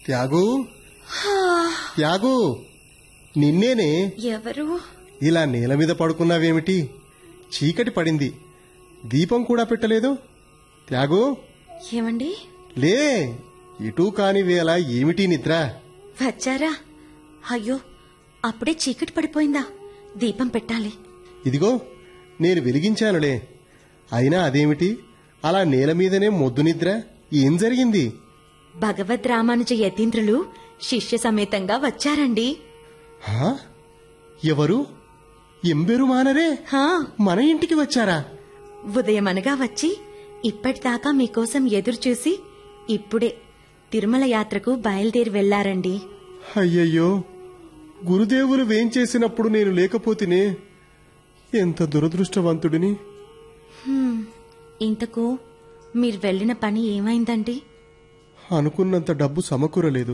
త్యాగు త్యాగు నిన్నేనే ఎవరు ఇలా నేల మీద పడుకున్నావేమిటి చీకటి పడింది దీపం కూడా పెట్టలేదు త్యాగు ఏమండి లే ఇటూ కాని వేళ ఏమిటి నిద్ర వచ్చారా అయ్యో అప్పుడే చీకటి పడిపోయిందా దీపం పెట్టాలి ఇదిగో నేను వెలిగించానులే అయినా అదేమిటి అలా నేల మీదనే మొద్దు నిద్ర ఏం జరిగింది భగవద్ రామానుజ యతీంద్రులు శిష్య సమేతంగా వచ్చారండి హా? ఎవరు ఎంబెరు మానరే హా మన ఇంటికి వచ్చారా ఉదయమనగా వచ్చి ఇప్పటిదాకా మీకోసం ఎదురు చూసి ఇప్పుడే తిరుమల యాత్రకు బయలుదేరి వెళ్లారండి అయ్యయ్యో గురుదేవులు వేంచేసినప్పుడు నేను లేకపోతేనే ఎంత దురదృష్టవంతుడిని హ్మ్, ఇంతకు మీరు వెళ్ళిన పని ఏమైందండి అనుకున్నంత డబ్బు సమకూరలేదు